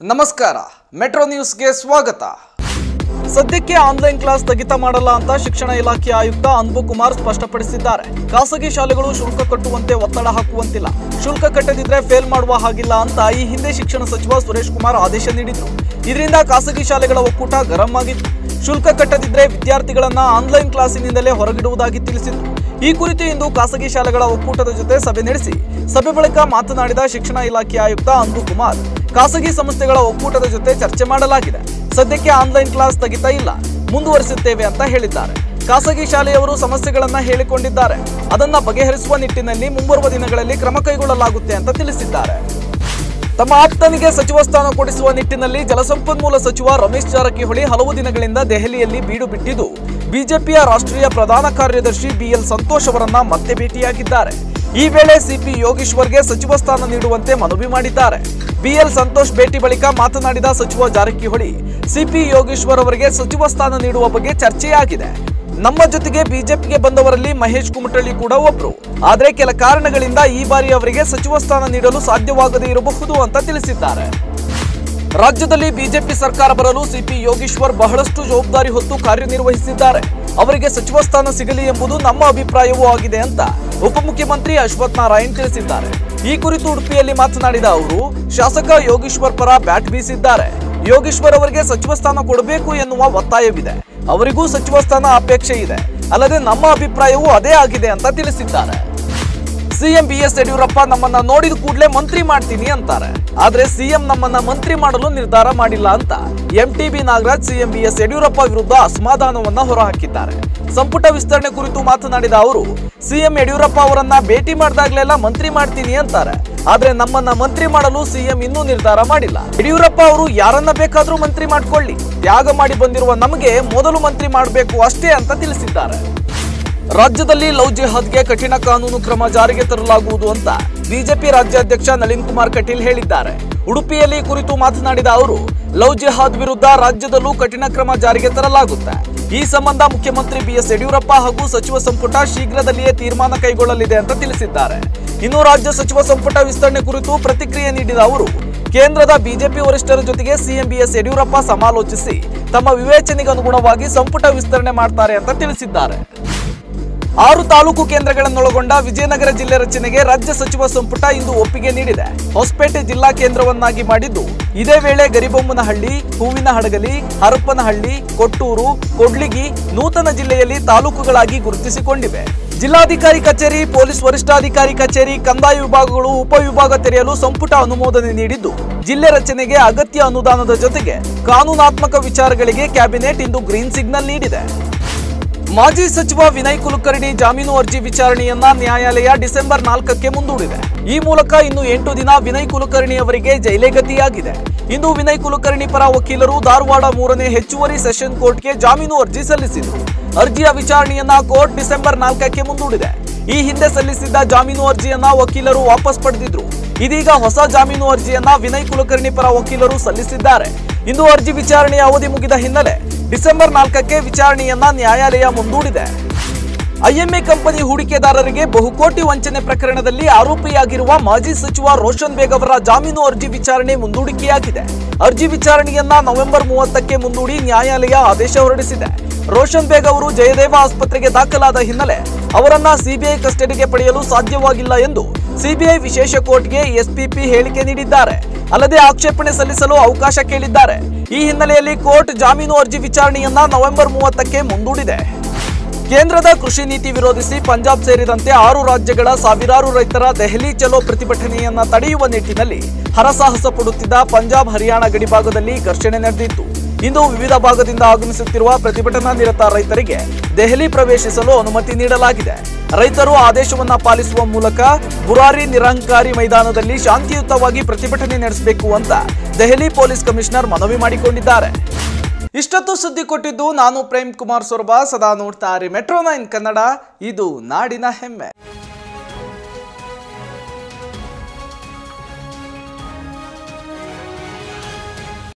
ನಮಸ್ಕಾರ ಮೆಟ್ರೋ ನ್ಯೂಸ್ಗೆ ಸ್ವಾಗತ ಸದ್ಯಕ್ಕೆ ಆನ್ಲೈನ್ ಕ್ಲಾಸ್ ಸ್ಥಗಿತ ಮಾಡಲ್ಲ ಅಂತ ಶಿಕ್ಷಣ ಇಲಾಖೆ ಆಯುಕ್ತ ಅನ್ಬು ಕುಮಾರ್ ಸ್ಪಷ್ಟಪಡಿಸಿದ್ದಾರೆ ಖಾಸಗಿ ಶಾಲೆಗಳು ಶುಲ್ಕ ಕಟ್ಟುವಂತೆ ಒತ್ತಡ ಹಾಕುವಂತಿಲ್ಲ ಶುಲ್ಕ ಕಟ್ಟದಿದ್ರೆ ಫೇಲ್ ಮಾಡುವ ಹಾಗಿಲ್ಲ ಅಂತ ಈ ಹಿಂದೆ ಶಿಕ್ಷಣ ಸಚಿವ ಸುರೇಶ್ ಕುಮಾರ್ ಆದೇಶ ನೀಡಿದ್ರು ಇದರಿಂದ ಖಾಸಗಿ ಶಾಲೆಗಳ ಒಕ್ಕೂಟ ಗರಂ ಆಗಿತ್ತು ಶುಲ್ಕ ಕಟ್ಟದಿದ್ರೆ ವಿದ್ಯಾರ್ಥಿಗಳನ್ನ ಆನ್ಲೈನ್ ಕ್ಲಾಸಿನಿಂದಲೇ ಹೊರಗಿಡುವುದಾಗಿ ತಿಳಿಸಿದ್ರು ಈ ಕುರಿತು ಇಂದು ಖಾಸಗಿ ಶಾಲೆಗಳ ಒಕ್ಕೂಟದ ಜೊತೆ ಸಭೆ ನಡೆಸಿ ಸಭೆ ಬಳಿಕ ಮಾತನಾಡಿದ ಶಿಕ್ಷಣ ಇಲಾಖೆ ಆಯುಕ್ತ ಅನ್ಬು ಕುಮಾರ್ ಖಾಸಗಿ ಸಂಸ್ಥೆಗಳ ಒಕ್ಕೂಟದ ಜೊತೆ ಚರ್ಚೆ ಮಾಡಲಾಗಿದೆ ಸದ್ಯಕ್ಕೆ ಆನ್ಲೈನ್ ಕ್ಲಾಸ್ ಸ್ಥಗಿತ ಇಲ್ಲ ಮುಂದುವರಿಸುತ್ತೇವೆ ಅಂತ ಹೇಳಿದ್ದಾರೆ ಖಾಸಗಿ ಶಾಲೆಯವರು ಸಮಸ್ಯೆಗಳನ್ನ ಹೇಳಿಕೊಂಡಿದ್ದಾರೆ ಅದನ್ನ ಬಗೆಹರಿಸುವ ನಿಟ್ಟಿನಲ್ಲಿ ಮುಂಬರುವ ದಿನಗಳಲ್ಲಿ ಕ್ರಮ ಕೈಗೊಳ್ಳಲಾಗುತ್ತೆ ಅಂತ ತಿಳಿಸಿದ್ದಾರೆ ತಮ್ಮ ಆಪ್ತನಿಗೆ ಸಚಿವ ಸ್ಥಾನ ಕೊಡಿಸುವ ನಿಟ್ಟಿನಲ್ಲಿ ಜಲಸಂಪನ್ಮೂಲ ಸಚಿವ ರಮೇಶ್ ಜಾರಕಿಹೊಳಿ ಹಲವು ದಿನಗಳಿಂದ ದೆಹಲಿಯಲ್ಲಿ ಬೀಡು ಬಿಟ್ಟಿದ್ದು ಬಿಜೆಪಿಯ ರಾಷ್ಟ್ರೀಯ ಪ್ರಧಾನ ಕಾರ್ಯದರ್ಶಿ ಬಿಎಲ್ ಸಂತೋಷ್ ಅವರನ್ನ ಮತ್ತೆ ಭೇಟಿಯಾಗಿದ್ದಾರೆ ಈ ವೇಳೆ ಸಿಪಿ ಯೋಗೀಶ್ವರ್ಗೆ ಸಚಿವ ಸ್ಥಾನ ನೀಡುವಂತೆ ಮನವಿ ಮಾಡಿದ್ದಾರೆ ಬಿಎಲ್ ಸಂತೋಷ್ ಭೇಟಿ ಬಳಿಕ ಮಾತನಾಡಿದ ಸಚಿವ ಜಾರಕಿಹೊಳಿ ಸಿಪಿ ಯೋಗೀಶ್ವರ್ ಅವರಿಗೆ ಸಚಿವ ಸ್ಥಾನ ನೀಡುವ ಬಗ್ಗೆ ಚರ್ಚೆಯಾಗಿದೆ ನಮ್ಮ ಜೊತೆಗೆ ಬಿಜೆಪಿಗೆ ಬಂದವರಲ್ಲಿ ಮಹೇಶ್ ಕುಮಟಳ್ಳಿ ಕೂಡ ಒಬ್ರು ಆದ್ರೆ ಕೆಲ ಕಾರಣಗಳಿಂದ ಈ ಬಾರಿ ಅವರಿಗೆ ಸಚಿವ ಸ್ಥಾನ ನೀಡಲು ಸಾಧ್ಯವಾಗದೇ ಇರಬಹುದು ಅಂತ ತಿಳಿಸಿದ್ದಾರೆ ರಾಜ್ಯದಲ್ಲಿ ಬಿಜೆಪಿ ಸರ್ಕಾರ ಬರಲು ಸಿಪಿ ಯೋಗೀಶ್ವರ್ ಬಹಳಷ್ಟು ಜವಾಬ್ದಾರಿ ಹೊತ್ತು ಕಾರ್ಯನಿರ್ವಹಿಸಿದ್ದಾರೆ ಅವರಿಗೆ ಸಚಿವ ಸ್ಥಾನ ಸಿಗಲಿ ಎಂಬುದು ನಮ್ಮ ಅಭಿಪ್ರಾಯವೂ ಆಗಿದೆ ಅಂತ ಉಪಮುಖ್ಯಮಂತ್ರಿ ಅಶ್ವಥ್ ನಾರಾಯಣ್ ತಿಳಿಸಿದ್ದಾರೆ ಈ ಕುರಿತು ಉಡುಪಿಯಲ್ಲಿ ಮಾತನಾಡಿದ ಅವರು ಶಾಸಕ ಯೋಗೀಶ್ವರ್ ಪರ ಬ್ಯಾಟ್ ಬೀಸಿದ್ದಾರೆ ಯೋಗೀಶ್ವರ್ ಅವರಿಗೆ ಸಚಿವ ಸ್ಥಾನ ಕೊಡಬೇಕು ಎನ್ನುವ ಒತ್ತಾಯವಿದೆ ಅವರಿಗೂ ಸಚಿವ ಸ್ಥಾನ ಅಪೇಕ್ಷೆ ಇದೆ ಅಲ್ಲದೆ ನಮ್ಮ ಅಭಿಪ್ರಾಯವೂ ಅದೇ ಆಗಿದೆ ಅಂತ ತಿಳಿಸಿದ್ದಾರೆ ಸಿಎಂ ಬಿ ಎಸ್ ಯಡಿಯೂರಪ್ಪ ನಮ್ಮನ್ನ ನೋಡಿದ ಕೂಡಲೇ ಮಂತ್ರಿ ಮಾಡ್ತೀನಿ ಅಂತಾರೆ ಆದ್ರೆ ಸಿಎಂ ನಮ್ಮನ್ನ ಮಂತ್ರಿ ಮಾಡಲು ನಿರ್ಧಾರ ಮಾಡಿಲ್ಲ ಅಂತ MTB Nagaraj CM B S Yediyurappa ವಿರುದ್ಧ ಅಸಮಾಧಾನವನ್ನ ಹೊರಹಾಕಿದ್ದಾರೆ ಸಂಪುಟ ವಿಸ್ತರಣೆ ಕುರಿತು ಮಾತನಾಡಿದ ಅವರು ಸಿಎಂ ಯಡಿಯೂರಪ್ಪ ಅವರನ್ನ ಭೇಟಿ ಮಾಡಿದಾಗ್ಲೆಲ್ಲ ಮಂತ್ರಿ ಮಾಡ್ತೀನಿ ಅಂತಾರೆ ಆದ್ರೆ ನಮ್ಮನ್ನ ಮಂತ್ರಿ ಮಾಡಲು ಸಿಎಂ ಇನ್ನೂ ನಿರ್ಧಾರ ಮಾಡಿಲ್ಲ ಯಡಿಯೂರಪ್ಪ ಅವರು ಯಾರನ್ನ ಬೇಕಾದ್ರೂ ಮಂತ್ರಿ ಮಾಡ್ಕೊಳ್ಳಿ ತ್ಯಾಗ ಮಾಡಿ ಬಂದಿರುವ ನಮಗೆ ಮೊದಲು ಮಂತ್ರಿ ಮಾಡಬೇಕು ಅಷ್ಟೇ ಅಂತ ತಿಳಿಸಿದ್ದಾರೆ ರಾಜ್ಯದಲ್ಲಿ ಲವ್ ಜಿಹಾದ್ಗೆ ಕಠಿಣ ಕಾನೂನು ಕ್ರಮ ಜಾರಿಗೆ ತರಲಾಗುವುದು ಅಂತ ಬಿಜೆಪಿ ರಾಜ್ಯಾಧ್ಯಕ್ಷ ನಳಿನ್ ಕುಮಾರ್ ಕಟೀಲ್ ಹೇಳಿದ್ದಾರೆ ಉಡುಪಿಯಲ್ಲಿ ಈ ಕುರಿತು ಮಾತನಾಡಿದ ಅವರು ಲವ್ ಜಿಹಾದ್ ವಿರುದ್ಧ ರಾಜ್ಯದಲ್ಲೂ ಕಠಿಣ ಕ್ರಮ ಜಾರಿಗೆ ತರಲಾಗುತ್ತೆ ಈ ಸಂಬಂಧ ಮುಖ್ಯಮಂತ್ರಿ ಬಿಎಸ್ ಯಡಿಯೂರಪ್ಪ ಹಾಗೂ ಸಚಿವ ಸಂಪುಟ ಶೀಘ್ರದಲ್ಲಿಯೇ ತೀರ್ಮಾನ ಕೈಗೊಳ್ಳಲಿದೆ ಅಂತ ತಿಳಿಸಿದ್ದಾರೆ ಇನ್ನು ರಾಜ್ಯ ಸಚಿವ ಸಂಪುಟ ವಿಸ್ತರಣೆ ಕುರಿತು ಪ್ರತಿಕ್ರಿಯೆ ನೀಡಿದ ಅವರು ಕೇಂದ್ರದ ಬಿಜೆಪಿ ವರಿಷ್ಠರ ಜೊತೆಗೆ ಸಿಎಂ ಬಿಎಸ್ ಯಡಿಯೂರಪ್ಪ ಸಮಾಲೋಚಿಸಿ ತಮ್ಮ ವಿವೇಚನೆಗೆ ಅನುಗುಣವಾಗಿ ಸಂಪುಟ ವಿಸ್ತರಣೆ ಮಾಡ್ತಾರೆ ಅಂತ ತಿಳಿಸಿದ್ದಾರೆ ಆರು ತಾಲೂಕು ಕೇಂದ್ರಗಳನ್ನೊಳಗೊಂಡ ವಿಜಯನಗರ ಜಿಲ್ಲೆ ರಚನೆಗೆ ರಾಜ್ಯ ಸಚಿವ ಸಂಪುಟ ಇಂದು ಒಪ್ಪಿಗೆ ನೀಡಿದೆ ಹೊಸಪೇಟೆ ಜಿಲ್ಲಾ ಕೇಂದ್ರವನ್ನಾಗಿ ಮಾಡಿದ್ದು ಇದೇ ವೇಳೆ ಗರಿಬೊಮ್ಮನಹಳ್ಳಿ ಹೂವಿನ ಹಡಗಲಿ ಹರಪನಹಳ್ಳಿ ಕೊಟ್ಟೂರು ಕೊಡ್ಲಿಗಿ ನೂತನ ಜಿಲ್ಲೆಯಲ್ಲಿ ತಾಲೂಕುಗಳಾಗಿ ಗುರುತಿಸಿಕೊಂಡಿವೆ ಜಿಲ್ಲಾಧಿಕಾರಿ ಕಚೇರಿ ಪೊಲೀಸ್ ವರಿಷ್ಠಾಧಿಕಾರಿ ಕಚೇರಿ ಕಂದಾಯ ವಿಭಾಗಗಳು ಉಪವಿಭಾಗ ತೆರೆಯಲು ಸಂಪುಟ ಅನುಮೋದನೆ ನೀಡಿದ್ದು ಜಿಲ್ಲೆ ರಚನೆಗೆ ಅಗತ್ಯ ಅನುದಾನದ ಜೊತೆಗೆ ಕಾನೂನಾತ್ಮಕ ವಿಚಾರಗಳಿಗೆ ಕ್ಯಾಬಿನೆಟ್ ಇಂದು ಗ್ರೀನ್ ಸಿಗ್ನಲ್ ನೀಡಿದೆ ಮಾಜಿ ಸಚಿವ ವಿನಯ್ ಕುಲಕರ್ಣಿ ಜಾಮೀನು ಅರ್ಜಿ ವಿಚಾರಣೆಯನ್ನ ನ್ಯಾಯಾಲಯ ಡಿಸೆಂಬರ್ ನಾಲ್ಕಕ್ಕೆ ಮುಂದೂಡಿದೆ ಈ ಮೂಲಕ ಇನ್ನು ಎಂಟು ದಿನ ವಿನಯ್ ಕುಲಕರ್ಣಿ ಅವರಿಗೆ ಜೈಲೇ ಗತಿಯಾಗಿದೆ ಇಂದು ವಿನಯ್ ಕುಲಕರ್ಣಿ ಪರ ವಕೀಲರು ಧಾರವಾಡ ಮೂರನೇ ಹೆಚ್ಚುವರಿ ಸೆಷನ್ ಕೋರ್ಟ್ಗೆ ಜಾಮೀನು ಅರ್ಜಿ ಸಲ್ಲಿಸಿದರು ಅರ್ಜಿಯ ವಿಚಾರಣೆಯನ್ನ ಕೋರ್ಟ್ ಡಿಸೆಂಬರ್ ನಾಲ್ಕಕ್ಕೆ ಮುಂದೂಡಿದೆ ಈ ಹಿಂದೆ ಸಲ್ಲಿಸಿದ್ದ ಜಾಮೀನು ಅರ್ಜಿಯನ್ನ ವಕೀಲರು ವಾಪಸ್ ಪಡೆದಿದ್ರು ಇದೀಗ ಹೊಸ ಜಾಮೀನು ಅರ್ಜಿಯನ್ನ ವಿನಯ್ ಕುಲಕರ್ಣಿ ಪರ ವಕೀಲರು ಸಲ್ಲಿಸಿದ್ದಾರೆ ಇಂದು ಅರ್ಜಿ ವಿಚಾರಣೆಯ ಅವಧಿ ಮುಗಿದ ಹಿನ್ನೆಲೆ ಡಿಸೆಂಬರ್ ನಾಲ್ಕಕ್ಕೆ ವಿಚಾರಣೆಯನ್ನ ನ್ಯಾಯಾಲಯ ಮುಂದೂಡಿದೆ ಐಎಂಎ ಕಂಪನಿ ಹೂಡಿಕೆದಾರರಿಗೆ ಬಹುಕೋಟಿ ವಂಚನೆ ಪ್ರಕರಣದಲ್ಲಿ ಆರೋಪಿಯಾಗಿರುವ ಮಾಜಿ ಸಚಿವ ರೋಷನ್ ಬೇಗ್ ಅವರ ಜಾಮೀನು ಅರ್ಜಿ ವಿಚಾರಣೆ ಮುಂದೂಡಿಕೆಯಾಗಿದೆ ಅರ್ಜಿ ವಿಚಾರಣೆಯನ್ನ ನವೆಂಬರ್ ಮೂವತ್ತಕ್ಕೆ ಮುಂದೂಡಿ ನ್ಯಾಯಾಲಯ ಆದೇಶ ಹೊರಡಿಸಿದೆ ರೋಷನ್ ಬೇಗ್ ಅವರು ಜಯದೇವ ಆಸ್ಪತ್ರೆಗೆ ದಾಖಲಾದ ಹಿನ್ನೆಲೆ ಅವರನ್ನ ಸಿಬಿಐ ಕಸ್ಟಡಿಗೆ ಪಡೆಯಲು ಸಾಧ್ಯವಾಗಿಲ್ಲ ಎಂದು ಸಿಬಿಐ ವಿಶೇಷ ಕೋರ್ಟ್ಗೆ ಎಸ್ಪಿಪಿ ಹೇಳಿಕೆ ನೀಡಿದ್ದಾರೆ ಅಲ್ಲದೆ ಆಕ್ಷೇಪಣೆ ಸಲ್ಲಿಸಲು ಅವಕಾಶ ಕೇಳಿದ್ದಾರೆ ಈ ಹಿನ್ನೆಲೆಯಲ್ಲಿ ಕೋರ್ಟ್ ಜಾಮೀನು ಅರ್ಜಿ ವಿಚಾರಣೆಯನ್ನ ನವೆಂಬರ್ ಮೂವತ್ತಕ್ಕೆ ಮುಂದೂಡಿದೆ ಕೇಂದ್ರದ ಕೃಷಿ ನೀತಿ ವಿರೋಧಿಸಿ ಪಂಜಾಬ್ ಸೇರಿದಂತೆ ಆರು ರಾಜ್ಯಗಳ ಸಾವಿರಾರು ರೈತರ ದೆಹಲಿ ಚಲೋ ಪ್ರತಿಭಟನೆಯನ್ನ ತಡೆಯುವ ನಿಟ್ಟಿನಲ್ಲಿ ಹರಸಾಹಸ ಪಡುತ್ತಿದ್ದ ಪಂಜಾಬ್ ಹರಿಯಾಣ ಗಡಿಭಾಗದಲ್ಲಿ ಘರ್ಷಣೆ ನಡೆದಿತ್ತು ಇಂದು ವಿವಿಧ ಭಾಗದಿಂದ ಆಗಮಿಸುತ್ತಿರುವ ಪ್ರತಿಭಟನಾ ನಿರತ ರೈತರಿಗೆ ದೆಹಲಿ ಪ್ರವೇಶಿಸಲು ಅನುಮತಿ ನೀಡಲಾಗಿದೆ ರೈತರು ಆದೇಶವನ್ನ ಪಾಲಿಸುವ ಮೂಲಕ ಬುರಾರಿ ನಿರಂಕಾರಿ ಮೈದಾನದಲ್ಲಿ ಶಾಂತಿಯುತವಾಗಿ ಪ್ರತಿಭಟನೆ ನಡೆಸಬೇಕು ಅಂತ ದೆಹಲಿ ಪೊಲೀಸ್ ಕಮಿಷನರ್ ಮನವಿ ಮಾಡಿಕೊಂಡಿದ್ದಾರೆ ಇಷ್ಟೊತ್ತು ಸುದ್ದಿ ಕೊಟ್ಟಿದ್ದು ನಾನು ಪ್ರೇಮ್ ಕುಮಾರ್ ಸೊರಬ ಸದಾ ನೋಡ್ತಾ ಇರಿ ಮೆಟ್ರೋ ನೈನ್ ಕನ್ನಡ ಇದು ನಾಡಿನ ಹೆಮ್ಮೆ